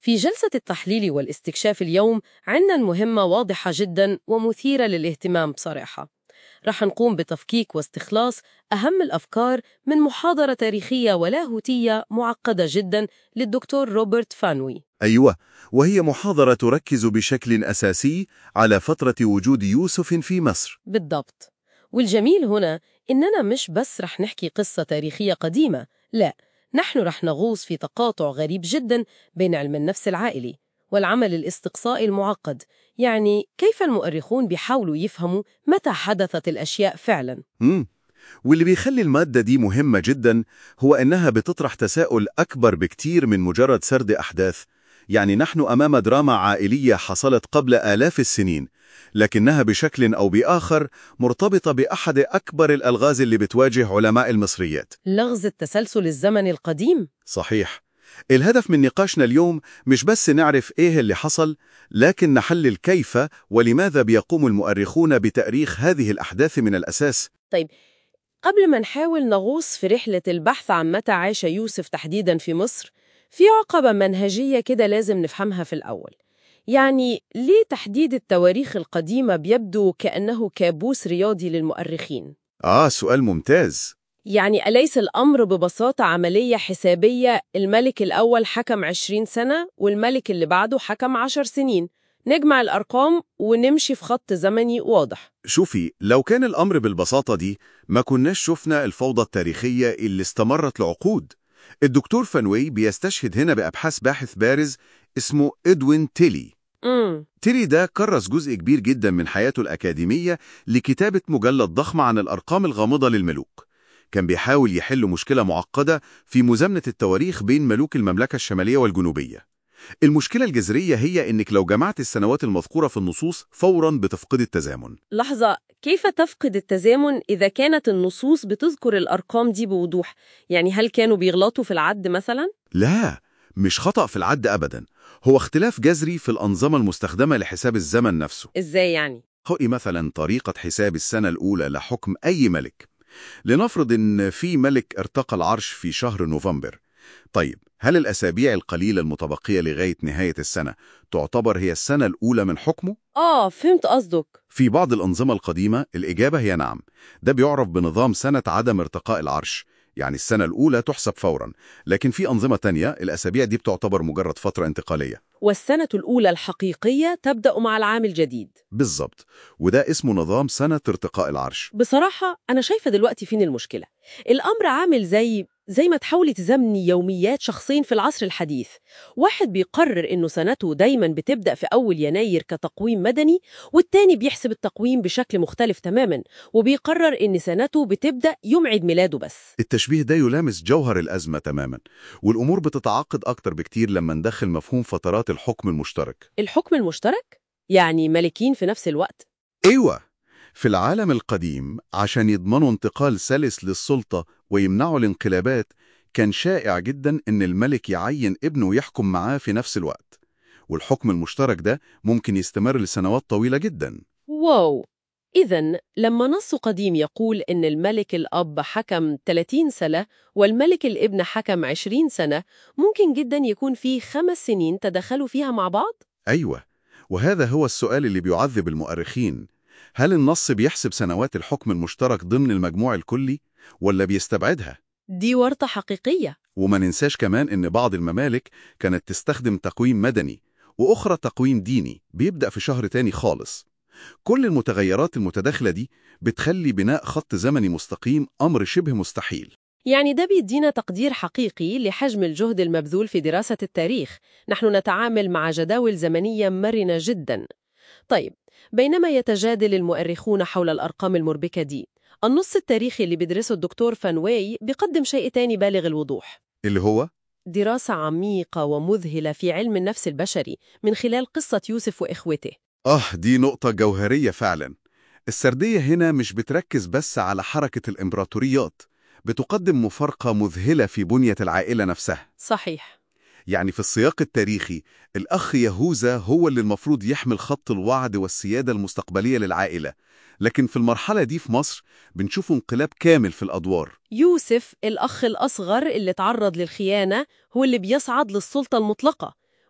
في جلسة التحليل والاستكشاف اليوم عندنا المهمة واضحة جدا ومثيرة للاهتمام بصراحة رح نقوم بتفكيك واستخلاص أهم الأفكار من محاضرة تاريخية ولاهوتية معقدة جدا للدكتور روبرت فانوي أيوة وهي محاضرة تركز بشكل أساسي على فترة وجود يوسف في مصر بالضبط والجميل هنا إننا مش بس رح نحكي قصة تاريخية قديمة لا نحن رح نغوص في تقاطع غريب جدا بين علم النفس العائلي والعمل الاستقصائي المعقد يعني كيف المؤرخون بيحاولوا يفهموا متى حدثت الأشياء فعلا مم. واللي بيخلي المادة دي مهمة جدا هو إنها بتطرح تساؤل أكبر بكتير من مجرد سرد أحداث يعني نحن أمام دراما عائلية حصلت قبل آلاف السنين لكنها بشكل أو بآخر مرتبطة بأحد أكبر الألغاز اللي بتواجه علماء المصريات لغز التسلسل الزمني القديم صحيح الهدف من نقاشنا اليوم مش بس نعرف إيه اللي حصل لكن نحلل كيف ولماذا بيقوم المؤرخون بتأريخ هذه الأحداث من الأساس قبل ما نحاول نغوص في رحلة البحث عن متى عاش يوسف تحديداً في مصر في عقبة منهجية كده لازم نفهمها في الأول يعني ليه تحديد التواريخ القديمة بيبدو كأنه كابوس رياضي للمؤرخين؟ آه سؤال ممتاز يعني أليس الأمر ببساطة عملية حسابية الملك الأول حكم 20 سنة والملك اللي بعده حكم 10 سنين نجمع الأرقام ونمشي في خط زمني واضح شوفي لو كان الأمر بالبساطة دي ما كناش شفنا الفوضى التاريخية اللي استمرت لعقود الدكتور فانوي بيستشهد هنا بأبحاث باحث بارز اسمه إدوين تيلي امم تيلي ده كرس جزء كبير جدا من حياته الأكاديمية لكتابة مجلد ضخم عن الأرقام الغامضة للملوك كان بيحاول يحل مشكلة معقدة في مزامنة التواريخ بين ملوك المملكة الشمالية والجنوبية المشكلة الجذرية هي إنك لو جمعت السنوات المذكورة في النصوص فوراً بتفقد التزامن لحظة كيف تفقد التزامن إذا كانت النصوص بتذكر الأرقام دي بوضوح؟ يعني هل كانوا بيغلطوا في العد مثلا؟ لا مش خطأ في العد أبداً هو اختلاف جذري في الأنظمة المستخدمة لحساب الزمن نفسه إزاي يعني؟ خلقي مثلا طريقة حساب السنة الأولى لحكم أي ملك لنفرض إن في ملك ارتقى العرش في شهر نوفمبر طيب هل الأسابيع القليلة المتبقية لغاية نهاية السنة تعتبر هي السنة الأولى من حكمه؟ آه فهمت قصدك في بعض الأنظمة القديمة الإجابة هي نعم ده بيعرف بنظام سنة عدم ارتقاء العرش يعني السنة الأولى تحسب فورا لكن في أنظمة تانية الأسابيع دي بتعتبر مجرد فترة انتقالية والسنة الأولى الحقيقية تبدأ مع العام الجديد بالظبط وده اسمه نظام سنة ارتقاء العرش بصراحة أنا شايفة دلوقتي فين المشكلة الأمر عامل زي زي ما تحاولي تزمني يوميات شخصين في العصر الحديث واحد بيقرر إنه سنته دايما بتبدأ في أول يناير كتقويم مدني والتاني بيحسب التقويم بشكل مختلف تماما وبيقرر إن سنته بتبدأ يوم عيد ميلاده بس التشبيه ده يلامس جوهر الأزمة تماما والأمور بتتعقد أكتر بكتير لما ندخل مفهوم فترات الحكم المشترك الحكم المشترك؟ يعني ملكين في نفس الوقت أيوة في العالم القديم عشان يضمنوا انتقال سلس للسلطة ويمنعوا الانقلابات كان شائع جدا إن الملك يعين ابنه يحكم معاه في نفس الوقت والحكم المشترك ده ممكن يستمر لسنوات طويلة جدا واو إذا لما نص قديم يقول إن الملك الأب حكم 30 سنة والملك الابن حكم 20 سنة ممكن جدا يكون في خمس سنين تدخلوا فيها مع بعض؟ أيوة وهذا هو السؤال اللي بيعذب المؤرخين هل النص بيحسب سنوات الحكم المشترك ضمن المجموع الكلي ولا بيستبعدها؟ دي ورطة حقيقية وما ننساش كمان إن بعض الممالك كانت تستخدم تقويم مدني وأخرى تقويم ديني بيبدأ في شهر تاني خالص كل المتغيرات المتداخلة دي بتخلي بناء خط زمني مستقيم أمر شبه مستحيل يعني ده بيدينا تقدير حقيقي لحجم الجهد المبذول في دراسة التاريخ نحن نتعامل مع جداول زمنية مرنة جدا طيب بينما يتجادل المؤرخون حول الأرقام المربكة دي النص التاريخي اللي بيدرسه الدكتور فانواي بيقدم شيء تاني بالغ الوضوح اللي هو دراسة عميقة ومذهلة في علم النفس البشري من خلال قصة يوسف وإخوته آه دي نقطة جوهرية فعلا السردية هنا مش بتركز بس على حركة الإمبراطوريات بتقدم مفارقة مذهلة في بنية العائلة نفسها صحيح يعني في السياق التاريخي الأخ يهوذا هو اللي المفروض يحمل خط الوعد والسيادة المستقبلية للعائلة لكن في المرحلة دي في مصر بنشوف انقلاب كامل في الأدوار يوسف الأخ الأصغر اللي تعرض للخيانة هو اللي بيصعد للسلطة المطلقة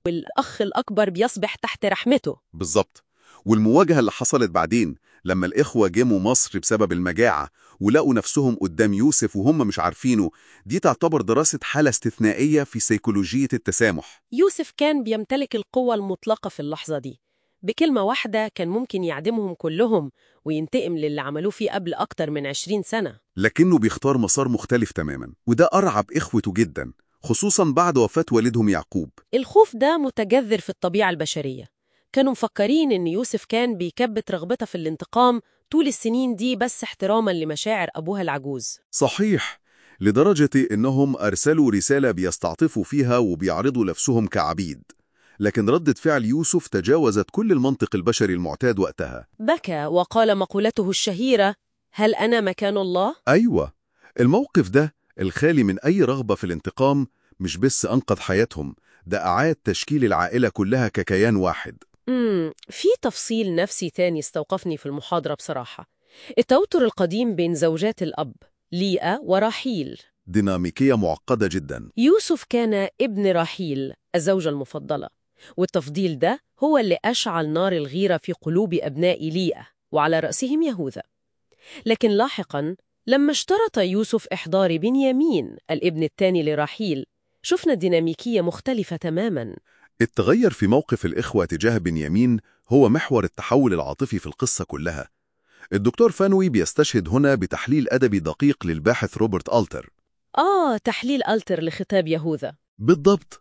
والأخ الأكبر بيصبح تحت رحمته بالظبط والمواجهة اللي حصلت بعدين لما الإخوة جموا مصر بسبب المجاعة ولقوا نفسهم قدام يوسف وهم مش عارفينه دي تعتبر دراسة حالة استثنائية في سيكولوجية التسامح يوسف كان بيمتلك القوة المطلقة في اللحظة دي بكلمة واحدة كان ممكن يعدمهم كلهم وينتقم للي عملوه فيه قبل أكتر من 20 سنة لكنه بيختار مسار مختلف تماما وده أرعب إخوته جدا خصوصا بعد وفاة والدهم يعقوب الخوف ده متجذر في الطبيعة البشرية كانوا مفكرين إن يوسف كان بيكبت رغبته في الانتقام طول السنين دي بس احتراما لمشاعر أبوها العجوز صحيح لدرجة إنهم أرسلوا رسالة بيستعطفوا فيها وبيعرضوا نفسهم كعبيد لكن ردة فعل يوسف تجاوزت كل المنطق البشري المعتاد وقتها بكى وقال مقولته الشهيرة هل أنا مكان الله؟ أيوة الموقف ده الخالي من أي رغبة في الانتقام مش بس أنقذ حياتهم ده أعاد تشكيل العائلة كلها ككيان واحد امم في تفصيل نفسي تاني استوقفني في المحاضرة بصراحة التوتر القديم بين زوجات الأب ليئة وراحيل ديناميكية معقدة جدا يوسف كان ابن راحيل الزوجة المفضلة والتفضيل ده هو اللي أشعل نار الغيرة في قلوب أبناء ليئة وعلى رأسهم يهوذا لكن لاحقا لما اشترط يوسف إحضار بنيامين الابن الثاني لراحيل شفنا ديناميكية مختلفة تماما التغير في موقف الإخوة تجاه بنيامين هو محور التحول العاطفي في القصة كلها الدكتور فانوي بيستشهد هنا بتحليل أدبي دقيق للباحث روبرت ألتر آه تحليل ألتر لخطاب يهوذا بالضبط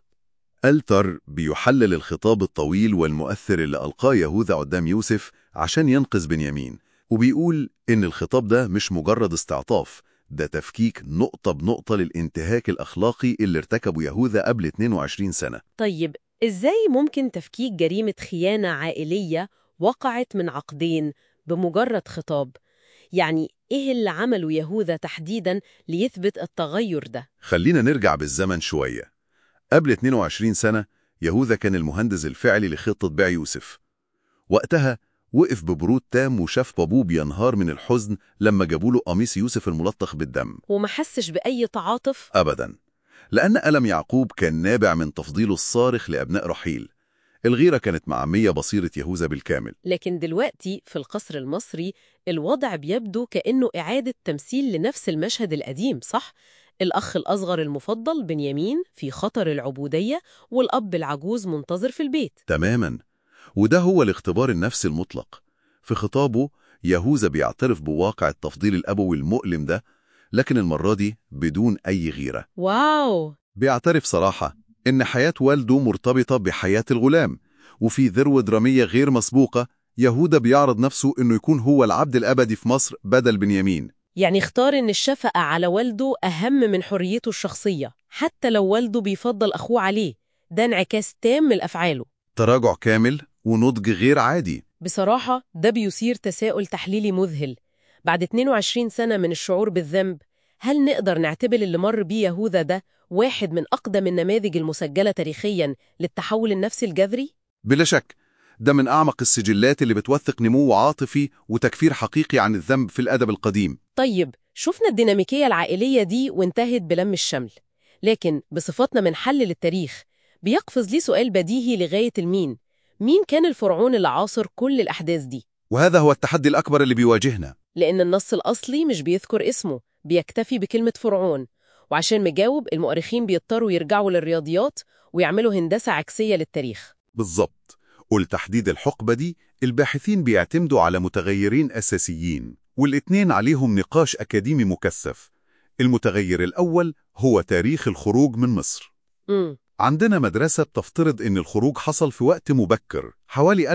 ألتر بيحلل الخطاب الطويل والمؤثر اللي ألقاه يهوذا قدام يوسف عشان ينقذ بنيامين وبيقول إن الخطاب ده مش مجرد استعطاف ده تفكيك نقطة بنقطة للانتهاك الأخلاقي اللي ارتكبه يهوذا قبل 22 سنة طيب إزاي ممكن تفكيك جريمة خيانة عائلية وقعت من عقدين بمجرد خطاب؟ يعني إيه اللي عمله يهوذا تحديداً ليثبت التغير ده؟ خلينا نرجع بالزمن شوية قبل 22 سنة يهوذا كان المهندس الفعلي لخطة بيع يوسف وقتها وقف ببرود تام وشاف بابوه بينهار من الحزن لما جابوا له قميص يوسف الملطخ بالدم وما حسش بأي تعاطف؟ أبدا لأن ألم يعقوب كان نابع من تفضيله الصارخ لأبناء رحيل الغيرة كانت معمية بصيرة يهوذا بالكامل لكن دلوقتي في القصر المصري الوضع بيبدو كأنه إعادة تمثيل لنفس المشهد القديم صح؟ الأخ الأصغر المفضل بنيامين في خطر العبودية والأب العجوز منتظر في البيت تماما وده هو الاختبار النفسي المطلق في خطابه يهوذا بيعترف بواقع التفضيل الأبوي المؤلم ده لكن المرة دي بدون أي غيرة واو بيعترف صراحة إن حياة والده مرتبطة بحياة الغلام وفي ذروة درامية غير مسبوقة يهوذا بيعرض نفسه إنه يكون هو العبد الأبدي في مصر بدل بنيامين يعني اختار إن الشفقة على والده أهم من حريته الشخصية حتى لو والده بيفضل أخوه عليه ده انعكاس تام لأفعاله تراجع كامل ونضج غير عادي بصراحة ده بيثير تساؤل تحليلي مذهل بعد 22 سنة من الشعور بالذنب هل نقدر نعتبر اللي مر بيه يهوذا ده واحد من أقدم النماذج المسجلة تاريخياً للتحول النفسي الجذري؟ بلا شك ده من أعمق السجلات اللي بتوثق نمو عاطفي وتكفير حقيقي عن الذنب في الأدب القديم طيب شفنا الديناميكية العائلية دي وانتهت بلم الشمل لكن بصفتنا من حل للتاريخ بيقفز لي سؤال بديهي لغاية المين مين كان الفرعون اللي عاصر كل الأحداث دي؟ وهذا هو التحدي الأكبر اللي بيواجهنا لأن النص الأصلي مش بيذكر اسمه بيكتفي بكلمة فرعون وعشان مجاوب المؤرخين بيضطروا يرجعوا للرياضيات ويعملوا هندسة عكسية للتاريخ بالظبط ولتحديد الحقبة دي الباحثين بيعتمدوا على متغيرين أساسيين والاتنين عليهم نقاش أكاديمي مكثف المتغير الأول هو تاريخ الخروج من مصر امم عندنا مدرسة بتفترض إن الخروج حصل في وقت مبكر حوالي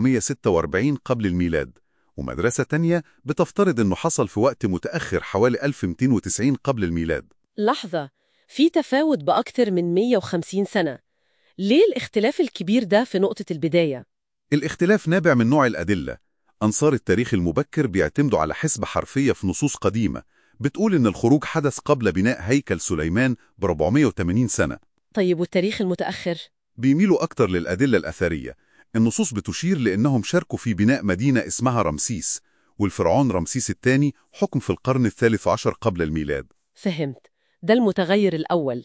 1446 قبل الميلاد ومدرسة تانية بتفترض إنه حصل في وقت متأخر حوالي 1290 قبل الميلاد لحظة في تفاوت بأكثر من 150 سنة ليه الاختلاف الكبير ده في نقطة البداية؟ الاختلاف نابع من نوع الأدلة أنصار التاريخ المبكر بيعتمدوا على حسبة حرفية في نصوص قديمة بتقول إن الخروج حدث قبل بناء هيكل سليمان ب 480 سنة طيب والتاريخ المتأخر؟ بيميلوا أكتر للأدلة الأثرية النصوص بتشير لأنهم شاركوا في بناء مدينة اسمها رمسيس والفرعون رمسيس الثاني حكم في القرن الثالث عشر قبل الميلاد فهمت ده المتغير الأول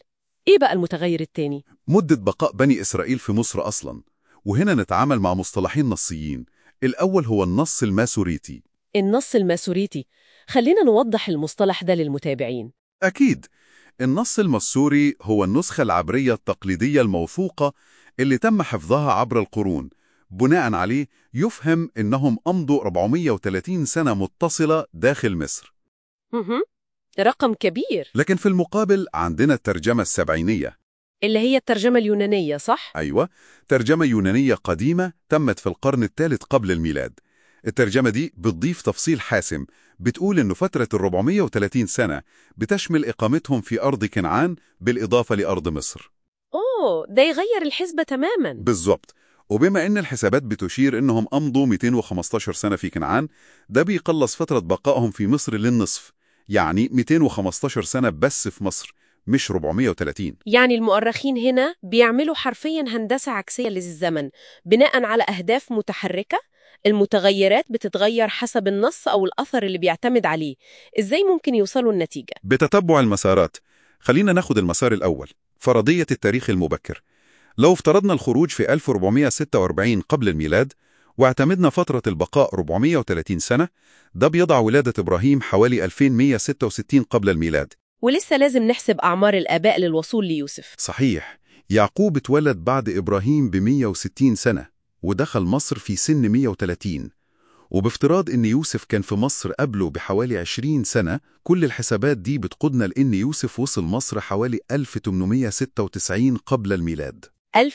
إيه بقى المتغير التاني؟ مدة بقاء بني إسرائيل في مصر أصلاً وهنا نتعامل مع مصطلحين نصيين الأول هو النص الماسوريتي النص الماسوريتي خلينا نوضح المصطلح ده للمتابعين أكيد النص المسوري هو النسخة العبرية التقليدية الموثوقة اللي تم حفظها عبر القرون بناء عليه يفهم إنهم أمضوا 430 سنة متصلة داخل مصر مهم. رقم كبير لكن في المقابل عندنا الترجمة السبعينية اللي هي الترجمة اليونانية صح؟ أيوة ترجمة يونانية قديمة تمت في القرن الثالث قبل الميلاد الترجمة دي بتضيف تفصيل حاسم بتقول إنه فترة ال 430 سنة بتشمل إقامتهم في أرض كنعان بالإضافة لأرض مصر أوه ده يغير الحسبة تماما بالظبط وبما إن الحسابات بتشير إنهم أمضوا 215 سنة في كنعان ده بيقلص فترة بقائهم في مصر للنصف يعني 215 سنة بس في مصر مش 430 يعني المؤرخين هنا بيعملوا حرفيا هندسة عكسية للزمن بناء على أهداف متحركة المتغيرات بتتغير حسب النص أو الأثر اللي بيعتمد عليه إزاي ممكن يوصلوا النتيجة؟ بتتبع المسارات خلينا ناخد المسار الأول فرضية التاريخ المبكر لو افترضنا الخروج في 1446 قبل الميلاد واعتمدنا فترة البقاء 430 سنة ده بيضع ولادة إبراهيم حوالي 2166 قبل الميلاد ولسه لازم نحسب أعمار الآباء للوصول ليوسف صحيح يعقوب اتولد بعد إبراهيم ب 160 سنة ودخل مصر في سن 130 وبافتراض إن يوسف كان في مصر قبله بحوالي 20 سنة كل الحسابات دي بتقودنا لإن يوسف وصل مصر حوالي 1896 قبل الميلاد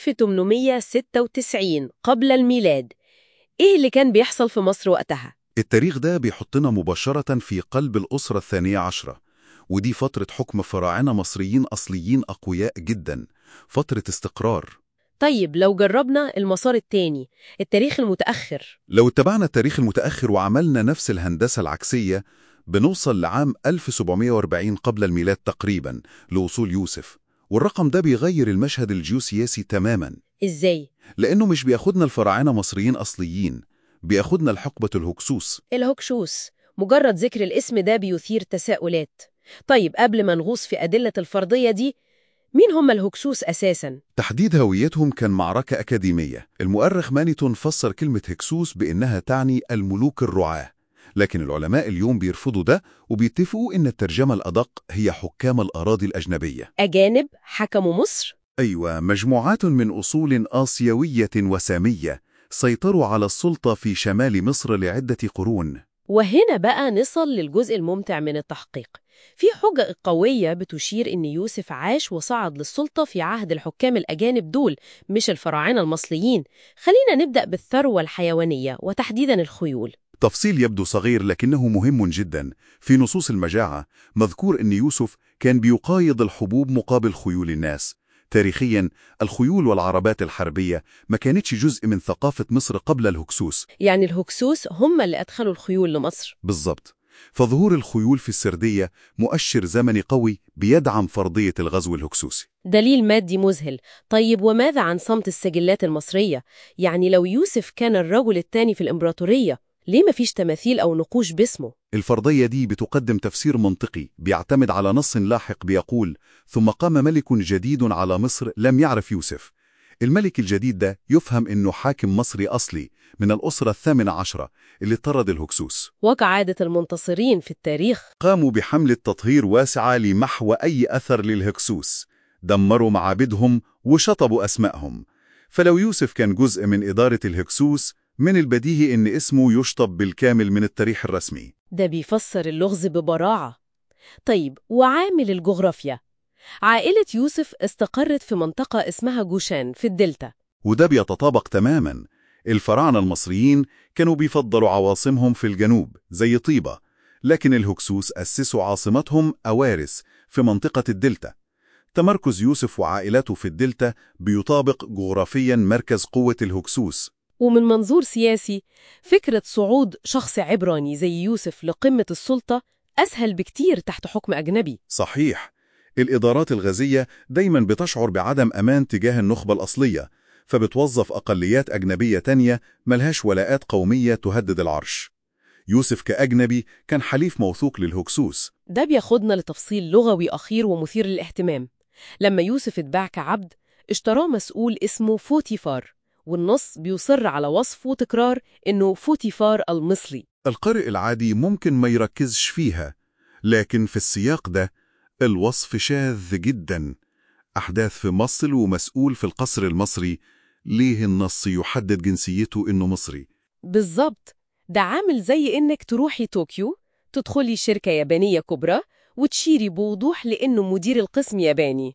1896 قبل الميلاد إيه اللي كان بيحصل في مصر وقتها؟ التاريخ ده بيحطنا مباشرة في قلب الأسرة الثانية عشرة ودي فترة حكم فراعنة مصريين أصليين أقوياء جدا فترة استقرار طيب لو جربنا المسار التاني التاريخ المتأخر لو اتبعنا التاريخ المتأخر وعملنا نفس الهندسة العكسية بنوصل لعام 1740 قبل الميلاد تقريبا لوصول يوسف والرقم ده بيغير المشهد الجيوسياسي تماما إزاي؟ لأنه مش بياخدنا الفراعنة مصريين أصليين بياخدنا الحقبة الهكسوس الهكشوس مجرد ذكر الاسم ده بيثير تساؤلات طيب قبل ما نغوص في أدلة الفرضية دي مين هم الهكسوس أساساً؟ تحديد هويتهم كان معركة أكاديمية المؤرخ مانيتون فسر كلمة هكسوس بإنها تعني الملوك الرعاة لكن العلماء اليوم بيرفضوا ده وبيتفقوا إن الترجمة الأدق هي حكام الأراضي الأجنبية أجانب حكموا مصر؟ أيوة مجموعات من أصول آسيوية وسامية سيطروا على السلطة في شمال مصر لعدة قرون وهنا بقى نصل للجزء الممتع من التحقيق في حجج قوية بتشير إن يوسف عاش وصعد للسلطة في عهد الحكام الأجانب دول مش الفراعنة المصريين خلينا نبدأ بالثروة الحيوانية وتحديداً الخيول تفصيل يبدو صغير لكنه مهم جدا في نصوص المجاعة مذكور أن يوسف كان بيقايض الحبوب مقابل خيول الناس تاريخيا الخيول والعربات الحربية ما كانتش جزء من ثقافة مصر قبل الهكسوس يعني الهكسوس هم اللي أدخلوا الخيول لمصر بالضبط فظهور الخيول في السردية مؤشر زمني قوي بيدعم فرضية الغزو الهكسوسي دليل مادي مذهل طيب وماذا عن صمت السجلات المصرية؟ يعني لو يوسف كان الرجل الثاني في الإمبراطورية ليه مفيش تماثيل أو نقوش باسمه؟ الفرضية دي بتقدم تفسير منطقي بيعتمد على نص لاحق بيقول ثم قام ملك جديد على مصر لم يعرف يوسف الملك الجديد ده يفهم إنه حاكم مصري أصلي من الأسرة الثامنة عشرة اللي طرد الهكسوس وكعادة المنتصرين في التاريخ قاموا بحملة تطهير واسعة لمحو أي أثر للهكسوس دمروا معابدهم وشطبوا أسمائهم فلو يوسف كان جزء من إدارة الهكسوس من البديهي إن اسمه يشطب بالكامل من التاريخ الرسمي ده بيفسر اللغز ببراعة طيب وعامل الجغرافيا عائلة يوسف استقرت في منطقة اسمها جوشان في الدلتا وده بيتطابق تماما الفراعنة المصريين كانوا بيفضلوا عواصمهم في الجنوب زي طيبة لكن الهكسوس أسسوا عاصمتهم أوارس في منطقة الدلتا تمركز يوسف وعائلته في الدلتا بيطابق جغرافيا مركز قوة الهكسوس ومن منظور سياسي فكرة صعود شخص عبراني زي يوسف لقمة السلطة أسهل بكتير تحت حكم أجنبي صحيح الإدارات الغازية دايما بتشعر بعدم أمان تجاه النخبة الأصلية فبتوظف أقليات أجنبية تانية ملهاش ولاءات قومية تهدد العرش يوسف كأجنبي كان حليف موثوق للهكسوس ده بياخدنا لتفصيل لغوي أخير ومثير للاهتمام لما يوسف اتباع كعبد اشتراه مسؤول اسمه فوتيفار والنص بيصر على وصف وتكرار إنه فوتيفار المصري القارئ العادي ممكن ما يركزش فيها لكن في السياق ده الوصف شاذ جدا أحداث في مصر ومسؤول في القصر المصري ليه النص يحدد جنسيته إنه مصري بالظبط ده عامل زي إنك تروحي طوكيو تدخلي شركة يابانية كبرى وتشيري بوضوح لإنه مدير القسم ياباني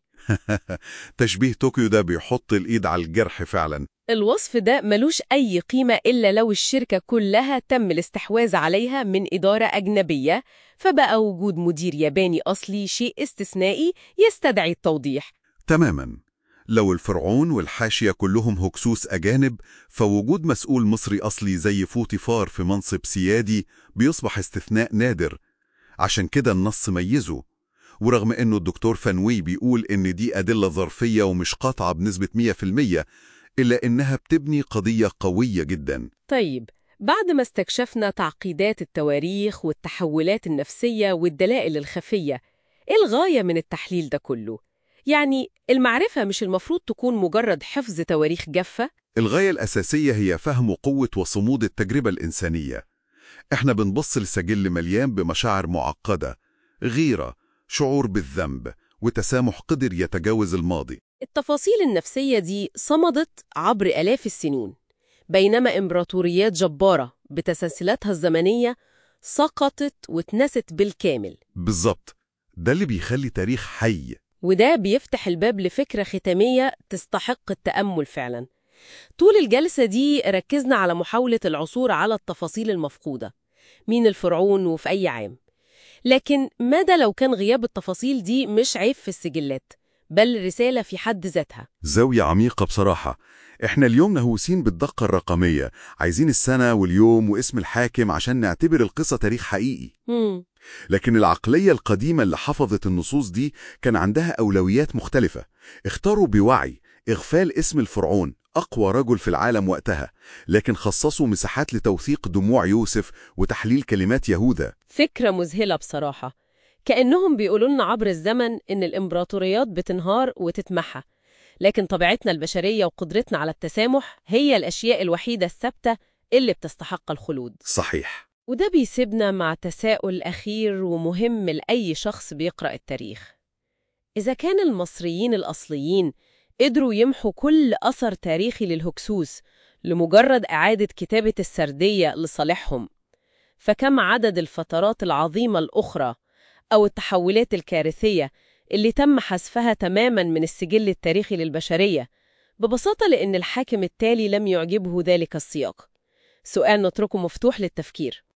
تشبيه طوكيو ده بيحط الإيد على الجرح فعلا الوصف ده ملوش أي قيمة إلا لو الشركة كلها تم الاستحواذ عليها من إدارة أجنبية فبقى وجود مدير ياباني أصلي شيء استثنائي يستدعي التوضيح تماما لو الفرعون والحاشية كلهم هكسوس أجانب فوجود مسؤول مصري أصلي زي فوطيفار في منصب سيادي بيصبح استثناء نادر عشان كده النص ميزه ورغم أنه الدكتور فنوي بيقول إن دي أدلة ظرفية ومش قاطعة بنسبة 100% إلا إنها بتبني قضية قوية جدا طيب بعد ما استكشفنا تعقيدات التواريخ والتحولات النفسية والدلائل الخفية إيه الغاية من التحليل ده كله؟ يعني المعرفة مش المفروض تكون مجرد حفظ تواريخ جافة؟ الغاية الأساسية هي فهم قوة وصمود التجربة الإنسانية إحنا بنبص لسجل مليان بمشاعر معقدة غيرة شعور بالذنب وتسامح قدر يتجاوز الماضي التفاصيل النفسية دي صمدت عبر آلاف السنين بينما إمبراطوريات جبارة بتسلسلاتها الزمنية سقطت واتنست بالكامل بالظبط ده اللي بيخلي تاريخ حي وده بيفتح الباب لفكرة ختامية تستحق التأمل فعلا طول الجلسة دي ركزنا على محاولة العثور على التفاصيل المفقودة مين الفرعون وفي أي عام لكن ماذا لو كان غياب التفاصيل دي مش عيب في السجلات بل رسالة في حد ذاتها زاوية عميقة بصراحة إحنا اليوم مهووسين بالدقة الرقمية عايزين السنة واليوم واسم الحاكم عشان نعتبر القصة تاريخ حقيقي مم. لكن العقلية القديمة اللي حفظت النصوص دي كان عندها أولويات مختلفة اختاروا بوعي إغفال اسم الفرعون أقوى رجل في العالم وقتها لكن خصصوا مساحات لتوثيق دموع يوسف وتحليل كلمات يهوذا فكرة مذهلة بصراحة كأنهم بيقولوا لنا عبر الزمن إن الإمبراطوريات بتنهار وتتمحى لكن طبيعتنا البشرية وقدرتنا على التسامح هي الأشياء الوحيدة الثابتة اللي بتستحق الخلود صحيح وده بيسيبنا مع تساؤل أخير ومهم لأي شخص بيقرأ التاريخ إذا كان المصريين الأصليين قدروا يمحوا كل أثر تاريخي للهكسوس لمجرد إعادة كتابة السردية لصالحهم فكم عدد الفترات العظيمة الأخرى أو التحولات الكارثية اللي تم حذفها تماما من السجل التاريخي للبشرية ببساطة لأن الحاكم التالي لم يعجبه ذلك السياق سؤال نتركه مفتوح للتفكير